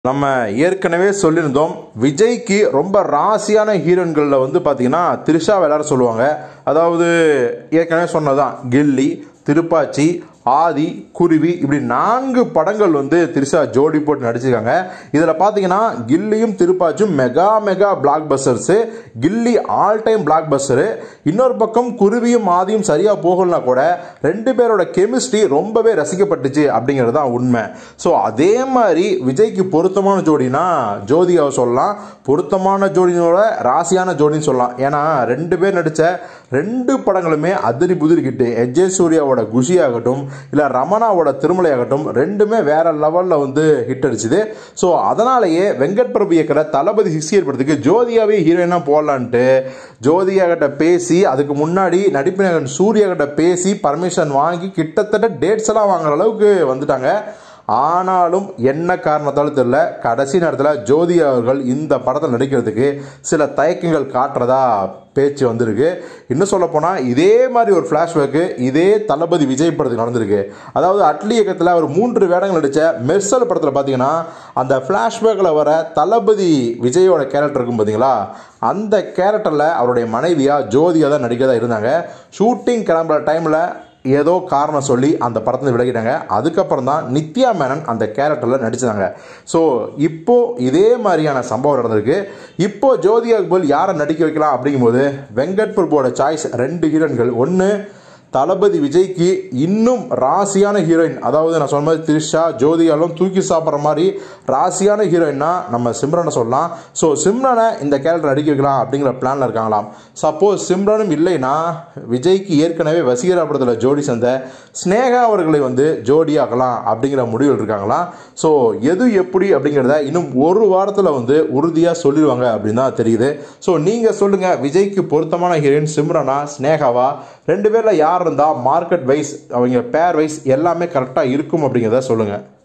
நம்ம ஏற்கனவே சொல்லியிருந்தோம் விஜய்க்கு ரொம்ப ராசியான ஹீரோயின்களில் வந்து பார்த்தீங்கன்னா த்ரிஷா எல்லாரும் சொல்லுவாங்க அதாவது ஏற்கனவே சொன்னதான் கில்லி திருப்பாச்சி ஆதி குருவி இப்படி நான்கு படங்கள் வந்து திரிஷா ஜோடி போட்டு நடிச்சிருக்காங்க இதில் பார்த்தீங்கன்னா கில்லியும் திருப்பாச்சும் mega mega blockbusters Ghilli all time blockbuster இன்னொரு பக்கம் குருவியும் ஆதியும் சரியாக போகலனா கூட ரெண்டு பேரோட கெமிஸ்ட்ரி ரொம்பவே ரசிக்கப்பட்டுச்சு அப்படிங்கிறது தான் உண்மை ஸோ அதே மாதிரி விஜய்க்கு பொருத்தமான ஜோடினா ஜோதிகாவை சொல்லலாம் பொருத்தமான ஜோடினோட ராசியான ஜோடின்னு சொல்லலாம் ஏன்னா ரெண்டு பேர் நடித்த ரெண்டு படங்களுமே அதிரி புதிரி கிட்டு எஜே சூர்யாவோட குஷி ஆகட்டும் இல்லை ரமணாவோட திருமலை ஆகட்டும் ரெண்டுமே வேற லெவலில் வந்து ஹிட் அடிச்சுது ஸோ அதனாலேயே வெங்கட் பிரபு இயக்கிற தளபதி சிக்ஸ்டி படத்துக்கு ஜோதியாவே ஹீரோயினாக போடலான்ட்டு ஜோதியா கிட்ட பேசி அதுக்கு முன்னாடி நடிப்பினகன் சூர்யா கிட்ட பேசி பர்மிஷன் வாங்கி கிட்டத்தட்ட டேட்ஸ் எல்லாம் வாங்குற அளவுக்கு வந்துட்டாங்க ஆனாலும் என்ன காரணத்தாலும் தெரியல கடைசி நேரத்தில் ஜோதி அவர்கள் இந்த படத்தில் நடிக்கிறதுக்கு சில தயக்கங்கள் காட்டுறதா பேச்சு வந்திருக்கு இன்னும் சொல்ல போனால் இதே மாதிரி ஒரு ஃப்ளாஷ்பேக்கு இதே தளபதி விஜய் படத்துக்கு நடந்திருக்கு அதாவது அட்லி இயக்கத்தில் அவர் மூன்று வேடங்கள் நடித்த மெர்சல் படத்தில் பார்த்தீங்கன்னா அந்த ஃப்ளாஷ்பேக்கில் வர தளபதி விஜயோட கேரக்டர் இருக்கும் பார்த்தீங்களா அந்த கேரக்டரில் அவருடைய மனைவியாக ஜோதியாக தான் நடிக்கிறதா இருந்தாங்க ஷூட்டிங் கிளம்புற டைமில் ஏதோ காரணம் சொல்லி அந்த படத்துல விலகிட்டாங்க அதுக்கப்புறம் தான் நித்யா மேனன் அந்த கேரக்டரில் நடிச்சாங்க ஸோ இப்போ இதே மாதிரியான சம்பவம் நடந்திருக்கு இப்போ ஜோதி அக்பல் யாரை நடிக்க வைக்கலாம் அப்படிங்கும்போது வெங்கட் பிரபுவோட சாய்ஸ் ரெண்டு ஹீரோயின்கள் ஒன்று தளபதி விஜய்க்கு இன்னும் ராசியான ஹீரோயின் அதாவது நான் சொன்ன மாதிரி த்ரிஷா ஜோதிகாலும் தூக்கி சாப்பிட்ற மாதிரி ராசியான ஹீரோயின்னா நம்ம சிம்ரனை சொல்லலாம் ஸோ சிம்ரனை இந்த கேரக்டர் நடிக்க வைக்கலாம் அப்படிங்கிற பிளானில் இருக்காங்களாம் சப்போஸ் சிம்ரனும் இல்லைன்னா விஜய்க்கு ஏற்கனவே வசீகரா படத்தில் ஜோடி சேர்ந்த ஸ்னேகா அவர்களை வந்து ஜோடியாக்கலாம் அப்படிங்கிற முடிவில் இருக்காங்களாம் ஸோ எது எப்படி அப்படிங்கிறத இன்னும் ஒரு வாரத்தில் வந்து உறுதியாக சொல்லிடுவாங்க அப்படின்னு தான் தெரியுது ஸோ நீங்கள் சொல்லுங்கள் விஜய்க்கு பொருத்தமான ஹீரோயின் சிம்ரனா ஸ்னேகாவா ரெண்டு பேரில் யார் இருந்தால் மார்க்கெட் வைஸ் அவங்க பேர் வைஸ் எல்லாமே கரெக்டாக இருக்கும் அப்படிங்கிறத சொல்லுங்கள்